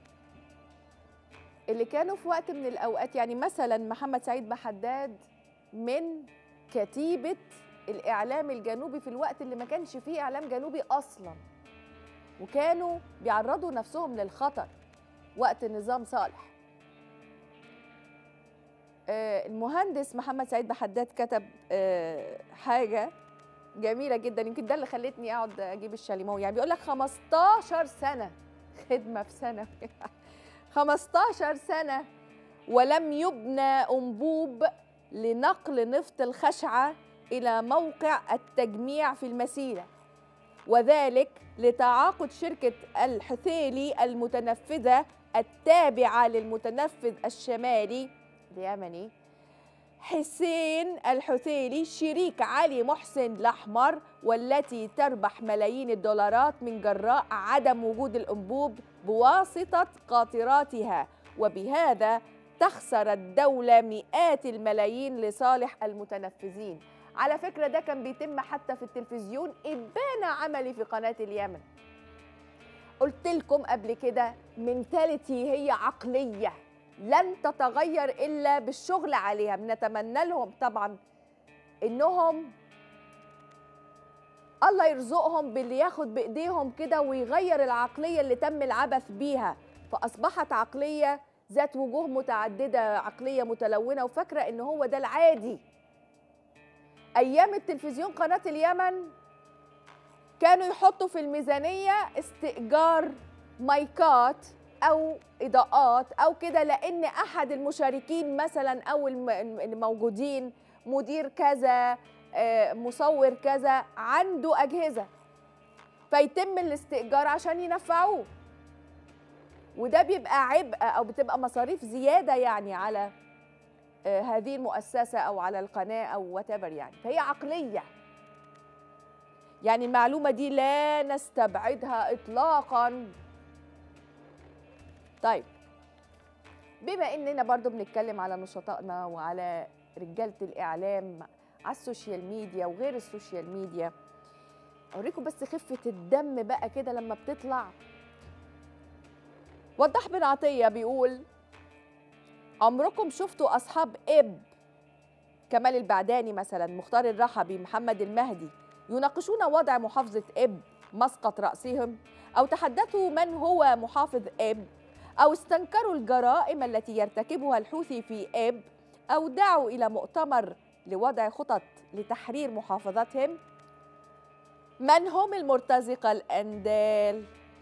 A: اللي كانوا في وقت من الأوقات يعني مثلا محمد سعيد بحداد من كتيبة الإعلام الجنوبي في الوقت اللي ما كانش فيه إعلام جنوبي أصلا وكانوا بيعرضوا نفسهم للخطر وقت نظام صالح آه، المهندس محمد سعيد بحداد كتب آه، حاجه جميله جدا يمكن ده اللي خلتني اقعد اجيب الشاليمو يعني بيقول لك 15 سنه خدمه في سنه 15 سنه ولم يبنى انبوب لنقل نفط الخشعه الى موقع التجميع في المسيره وذلك لتعاقد شركه الحثيلي المتنفذه التابعه للمتنفذ الشمالي اليمني حسين الحثيلي شريك علي محسن الأحمر والتي تربح ملايين الدولارات من جراء عدم وجود الأنبوب بواسطة قاطراتها وبهذا تخسر الدولة مئات الملايين لصالح المتنفذين على فكرة ده كان بيتم حتى في التلفزيون إبان عملي في قناة اليمن قلت لكم قبل كده منتاليتي هي عقليه لن تتغير الا بالشغل عليها بنتمنى لهم طبعا انهم الله يرزقهم باللي ياخد بايديهم كده ويغير العقليه اللي تم العبث بيها فاصبحت عقليه ذات وجوه متعدده عقليه متلونه وفاكره ان هو ده العادي ايام التلفزيون قناه اليمن كانوا يحطوا في الميزانيه استئجار مايكات او اضاءات او كده لان احد المشاركين مثلا او الم- الموجودين مدير كذا آه، مصور كذا عنده اجهزه فيتم الاستئجار عشان ينفعوه وده بيبقى عبء او بتبقى مصاريف زياده يعني على آه، هذه المؤسسه او على القناه او وات يعني فهي عقليه يعني المعلومه دي لا نستبعدها اطلاقا طيب بما اننا برضو بنتكلم على نشطائنا وعلى رجاله الاعلام على السوشيال ميديا وغير السوشيال ميديا اوريكم بس خفه الدم بقى كده لما بتطلع وضح بن عطيه بيقول عمركم شفتوا اصحاب اب كمال البعداني مثلا مختار الرحبي محمد المهدي يناقشون وضع محافظه اب مسقط راسهم او تحدثوا من هو محافظ اب أو استنكروا الجرائم التي يرتكبها الحوثي في إب أو دعوا إلى مؤتمر لوضع خطط لتحرير محافظتهم من هم المرتزقة الأندال؟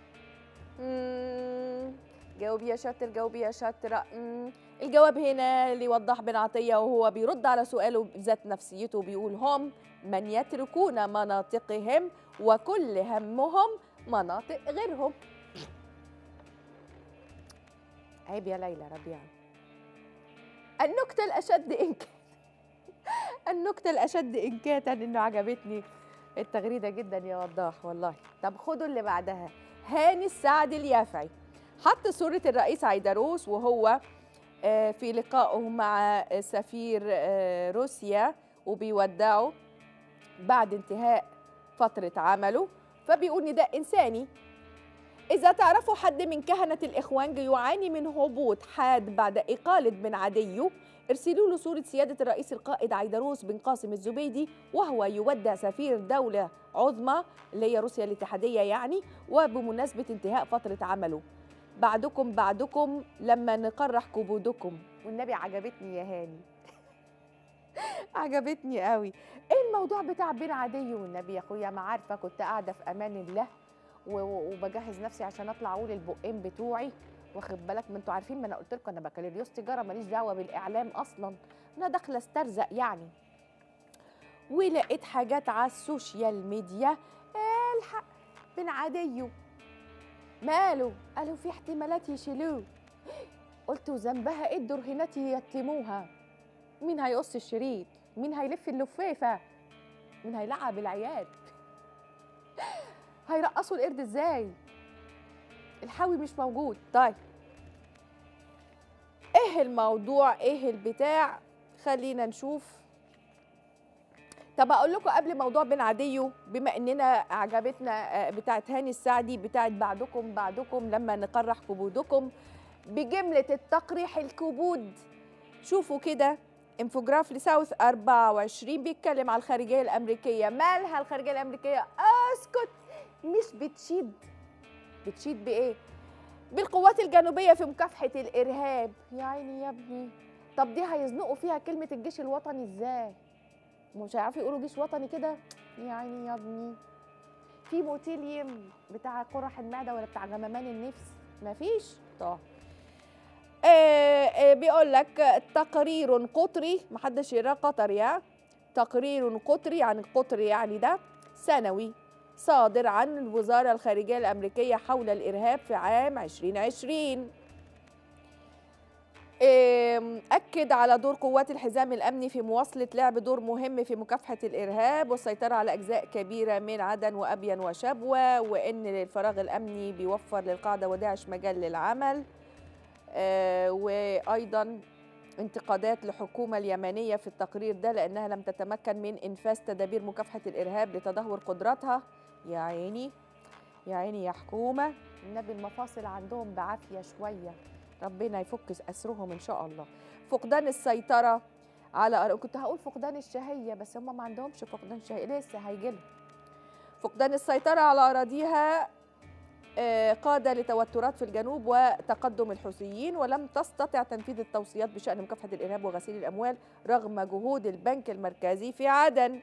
A: مم، جاوب يا شاطر جاوب يا شاطرة مم، الجواب هنا اللي وضح بن عطية وهو بيرد على سؤاله بذات نفسيته بيقول هم من يتركون مناطقهم وكل همهم مناطق غيرهم عيب يا ليلى ربيع النكتة الأشد إنكاتا النكتة الأشد إنكاتا إنه عجبتني التغريدة جدا يا وضاح والله طب خدوا اللي بعدها هاني السعد اليافعي حط صورة الرئيس عيدروس وهو آه، في لقائه مع سفير آه، روسيا وبيودعه بعد انتهاء فترة عمله فبيقول نداء إنساني إذا تعرفوا حد من كهنة الإخوان يعاني من هبوط حاد بعد إقالة بن عديو ارسلوا له صورة سيادة الرئيس القائد عيدروس بن قاسم الزبيدي وهو يودع سفير دولة عظمى اللي هي روسيا الاتحادية يعني وبمناسبة انتهاء فترة عمله بعدكم بعدكم لما نقرح كبودكم والنبي عجبتني يا هاني عجبتني قوي ايه الموضوع بتاع بن عدي والنبي يا اخويا ما عارفه كنت قاعده في امان الله و- و- وبجهز نفسي عشان اطلع اقول البقين بتوعي واخد بالك ما انتوا عارفين ما انا قلت لكم انا بكالوريوس تجاره ماليش دعوه بالاعلام اصلا انا داخله استرزق يعني ولقيت حاجات على السوشيال ميديا الحق بن عديو ماله قالوا في احتمالات يشيلوه قلت وذنبها ايه الدرهنات يتموها مين هيقص الشريط مين هيلف اللفافه مين هيلعب العيال هيرقصوا القرد ازاي الحاوي مش موجود طيب ايه الموضوع ايه البتاع خلينا نشوف طب اقول لكم قبل موضوع بن عديو بما اننا عجبتنا آه، بتاعت هاني السعدي بتاعت بعدكم بعدكم لما نقرح كبودكم بجمله التقريح الكبود شوفوا كده انفوجراف لساوث 24 بيتكلم على الخارجيه الامريكيه مالها الخارجيه الامريكيه اسكت مش بتشيد بتشيد بايه بالقوات الجنوبيه في مكافحه الارهاب يا عيني يا ابني طب دي هيزنقوا فيها كلمه الجيش الوطني ازاي مش هيعرفوا يقولوا جيش وطني كده يعني يا ابني في موتيليوم بتاع قرح المعده ولا بتاع غممان النفس مفيش طب آه آه بيقول لك تقرير قطري محدش يقرا قطري ها تقرير قطري عن القطر يعني ده سنوي صادر عن الوزارة الخارجية الأمريكية حول الإرهاب في عام 2020 آم، أكد على دور قوات الحزام الأمني في مواصلة لعب دور مهم في مكافحة الإرهاب والسيطرة على أجزاء كبيرة من عدن وأبين وشبوة وإن الفراغ الأمني بيوفر للقاعدة وداعش مجال للعمل آه، وأيضا انتقادات للحكومة اليمنية في التقرير ده لأنها لم تتمكن من إنفاذ تدابير مكافحة الإرهاب لتدهور قدراتها يا عيني يا عيني يا حكومة النبي المفاصل عندهم بعافية شوية ربنا يفك أسرهم إن شاء الله فقدان السيطرة على أر- كنت هقول فقدان الشهية بس هم ما عندهمش فقدان شهية لسه هيجيلهم فقدان السيطرة على أراضيها آه، قاد لتوترات في الجنوب وتقدم الحوثيين ولم تستطع تنفيذ التوصيات بشأن مكافحة الإرهاب وغسيل الأموال رغم جهود البنك المركزي في عدن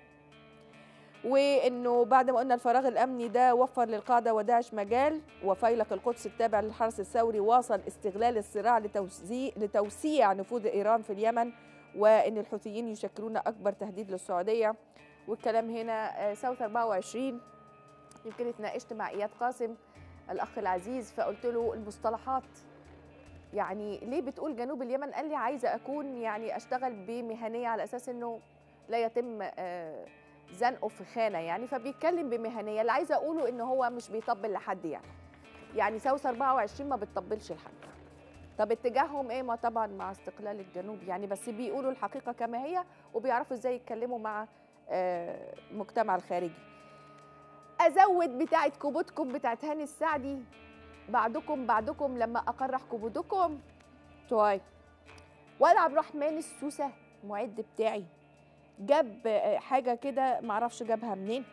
A: وانه بعد ما قلنا الفراغ الامني ده وفر للقاعده وداعش مجال وفيلق القدس التابع للحرس الثوري واصل استغلال الصراع لتوسيع لتوسيع نفوذ ايران في اليمن وان الحوثيين يشكلون اكبر تهديد للسعوديه والكلام هنا آه، ساوث 24 يمكن اتناقشت مع اياد قاسم الاخ العزيز فقلت له المصطلحات يعني ليه بتقول جنوب اليمن قال لي عايزه اكون يعني اشتغل بمهنيه على اساس انه لا يتم آه، زنقه في خانه يعني فبيتكلم بمهنيه اللي عايزه اقوله ان هو مش بيطبل لحد يعني يعني ساوث 24 ما بتطبلش لحد طب اتجاههم ايه ما طبعا مع استقلال الجنوب يعني بس بيقولوا الحقيقه كما هي وبيعرفوا ازاي يتكلموا مع آه، المجتمع الخارجي ازود بتاعه كبوتكم بتاعه هاني السعدي بعدكم بعدكم لما اقرح كبودكم طيب ولا عبد الرحمن السوسه المعد بتاعي جاب آه، حاجه كده معرفش جابها منين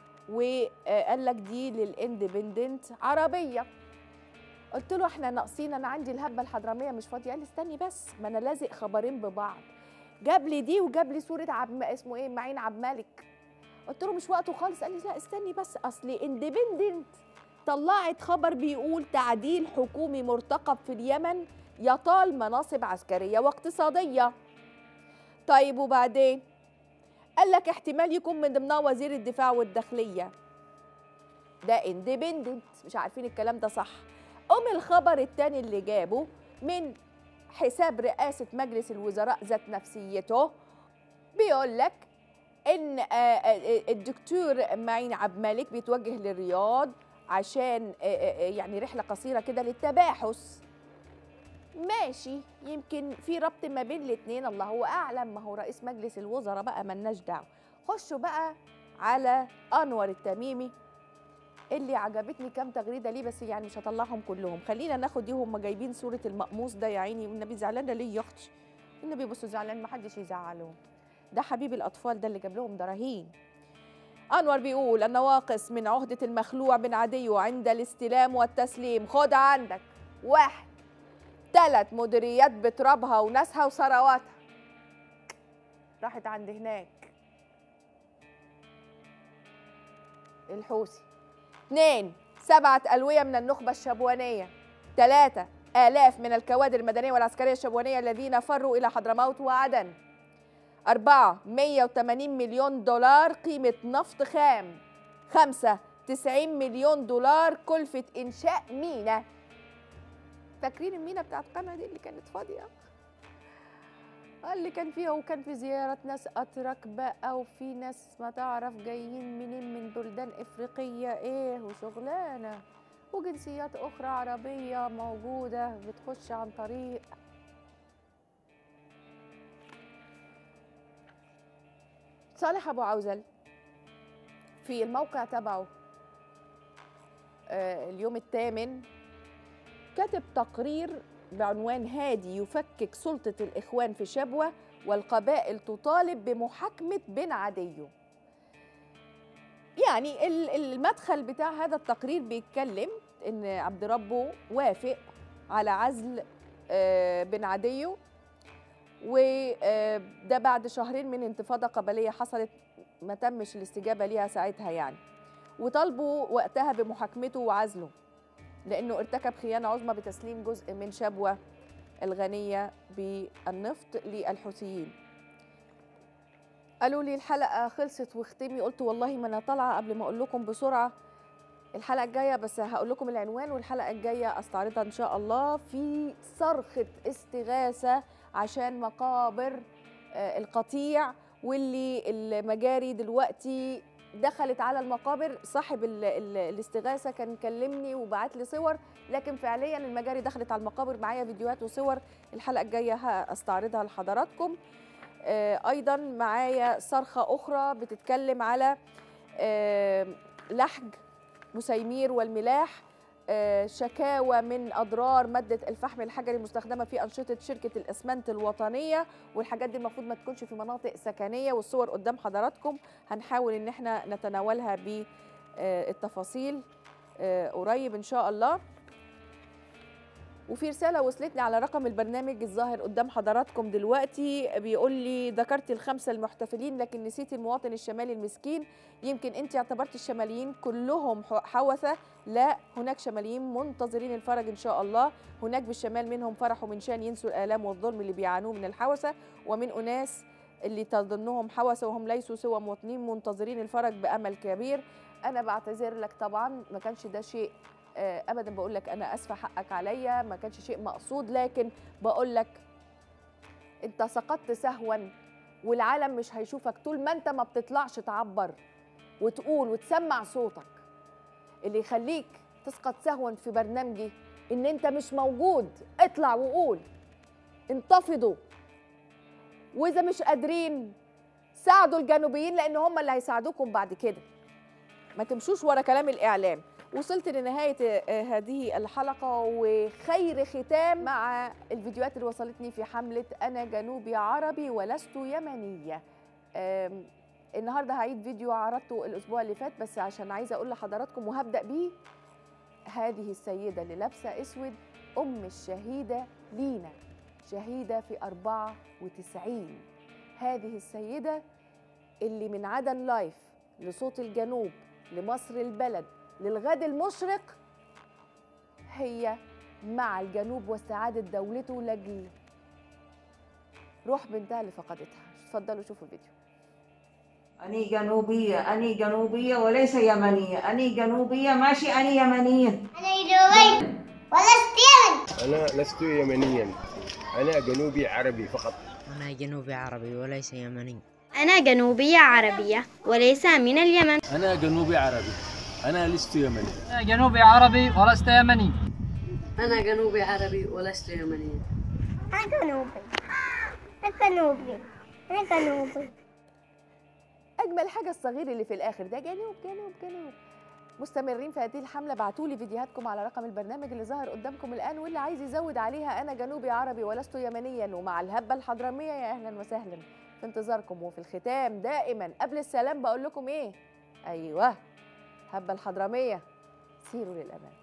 A: وقال لك دي للاندبندنت عربيه قلت له احنا ناقصين انا عندي الهبه الحضرميه مش فاضيه قال لي استني بس ما انا لازق خبرين ببعض جاب لي دي وجاب لي صوره عبد اسمه ايه معين عبد الملك قلت له مش وقته خالص قال لي لا استني بس اصل اندبندنت طلعت خبر بيقول تعديل حكومي مرتقب في اليمن يطال مناصب عسكريه واقتصاديه طيب وبعدين قال لك احتمال يكون من ضمنها وزير الدفاع والداخليه ده اندبندنت مش عارفين الكلام ده صح قوم الخبر التاني اللي جابه من حساب رئاسة مجلس الوزراء ذات نفسيته بيقول لك ان آه، آه، الدكتور معين عبد الملك بيتوجه للرياض عشان آه، آه، آه، يعني رحلة قصيرة كده للتباحث ماشي يمكن في ربط ما بين الاتنين الله اعلم ما هو رئيس مجلس الوزراء بقى ملناش دعوه خشوا بقى على انور التميمي اللي عجبتني كام تغريده ليه بس يعني مش هطلعهم كلهم خلينا ناخد دي هم جايبين صوره المقموص ده يا عيني والنبي زعلان ده ليه يا اختي النبي بصوا زعلان ما حدش يزعله ده حبيب الاطفال ده اللي جاب لهم دراهين انور بيقول النواقص من عهده المخلوع بن عدي عند الاستلام والتسليم خد عندك واحد ثلاث مديريات بترابها وناسها وثرواتها راحت عند هناك الحوثي اثنين سبعة ألوية من النخبة الشبوانية ثلاثة آلاف من الكوادر المدنية والعسكرية الشبوانية الذين فروا إلى حضرموت وعدن أربعة 180 مليون دولار قيمة نفط خام خمسة 90 مليون دولار كلفة إنشاء ميناء فاكرين المينا بتاعت قنا دي اللي كانت فاضيه اللي كان فيها وكان في زيارة ناس أتراك بقى وفي ناس ما تعرف جايين منين من بلدان إفريقية إيه وشغلانة وجنسيات أخرى عربية موجودة بتخش عن طريق صالح أبو عوزل في الموقع تبعه آه، اليوم الثامن كتب تقرير بعنوان هادي يفكك سلطة الإخوان في شبوة والقبائل تطالب بمحاكمة بن عديو يعني ال- المدخل بتاع هذا التقرير بيتكلم ان عبد ربه وافق على عزل آه، بن عديو وده بعد شهرين من انتفاضه قبليه حصلت ما تمش الاستجابه ليها ساعتها يعني وطالبوا وقتها بمحاكمته وعزله لانه ارتكب خيانه عظمى بتسليم جزء من شبوه الغنيه بالنفط للحوثيين قالوا لي الحلقه خلصت واختمي قلت والله ما انا طالعه قبل ما اقول لكم بسرعه الحلقه الجايه بس هقول لكم العنوان والحلقه الجايه استعرضها ان شاء الله في صرخه استغاثه عشان مقابر آه، القطيع واللي المجاري دلوقتي دخلت على المقابر صاحب ال ال الاستغاثه كان كلمني وبعت لي صور لكن فعليا المجاري دخلت على المقابر معايا فيديوهات وصور الحلقه الجايه هستعرضها لحضراتكم آه، ايضا معايا صرخه اخرى بتتكلم على آه، لحج مسيمير والملاح آه، شكاوى من اضرار ماده الفحم الحجري المستخدمه في انشطه شركه الاسمنت الوطنيه والحاجات دي المفروض ما تكونش في مناطق سكنيه والصور قدام حضراتكم هنحاول ان احنا نتناولها بالتفاصيل قريب ان شاء الله وفي رسالة وصلتني على رقم البرنامج الظاهر قدام حضراتكم دلوقتي بيقول لي ذكرت الخمسة المحتفلين لكن نسيت المواطن الشمالي المسكين يمكن انت اعتبرت الشماليين كلهم ح- حوثة لا هناك شماليين منتظرين الفرج ان شاء الله هناك بالشمال منهم فرحوا من شان ينسوا الآلام والظلم اللي بيعانوه من الحوثة ومن أناس اللي تظنهم حوثة وهم ليسوا سوى مواطنين منتظرين الفرج بأمل كبير أنا بعتذر لك طبعا ما كانش ده شيء آه، ابدا بقول لك انا اسفه حقك عليا ما كانش شيء مقصود لكن بقول لك انت سقطت سهوا والعالم مش هيشوفك طول ما انت ما بتطلعش تعبر وتقول وتسمع صوتك اللي يخليك تسقط سهوا في برنامجي ان انت مش موجود اطلع وقول انتفضوا واذا مش قادرين ساعدوا الجنوبيين لان هم اللي هيساعدوكم بعد كده ما تمشوش ورا كلام الاعلام وصلت لنهايه آه، هذه الحلقه وخير ختام مع الفيديوهات اللي وصلتني في حمله انا جنوبي عربي ولست يمنيه آم، النهارده هعيد فيديو عرضته الاسبوع اللي فات بس عشان عايزه اقول لحضراتكم وهبدا بيه هذه السيده اللي لابسه اسود ام الشهيده لينا شهيده في 94 هذه السيده اللي من عدن لايف لصوت الجنوب لمصر البلد للغد المشرق هي مع الجنوب واستعادة دولته لاجل روح بنتها اللي فقدتها اتفضلوا شوفوا الفيديو
M: أني جنوبية أني جنوبية وليس يمنية أني جنوبية ماشي أني يمنية
N: أنا جنوبي ولست يمن
O: أنا لست يمنيا أنا جنوبي عربي فقط
P: أنا جنوبي عربي وليس يمني
N: أنا جنوبية عربية وليس من اليمن
Q: أنا جنوبي عربي أنا لست يمني
R: أنا جنوبي عربي ولست يمني
S: أنا جنوبي عربي ولست يمني
N: أنا جنوبي أنا جنوبي أنا جنوبي
A: اجمل حاجه الصغير اللي في الاخر ده جنوب جنوب جنوب مستمرين في هذه الحمله ابعتوا لي فيديوهاتكم على رقم البرنامج اللي ظهر قدامكم الان واللي عايز يزود عليها انا جنوبي عربي ولست يمنيا ومع الهبه الحضرميه يا اهلا وسهلا في انتظاركم وفي الختام دائما قبل السلام بقول لكم ايه ايوه هبه الحضرميه سيروا للامان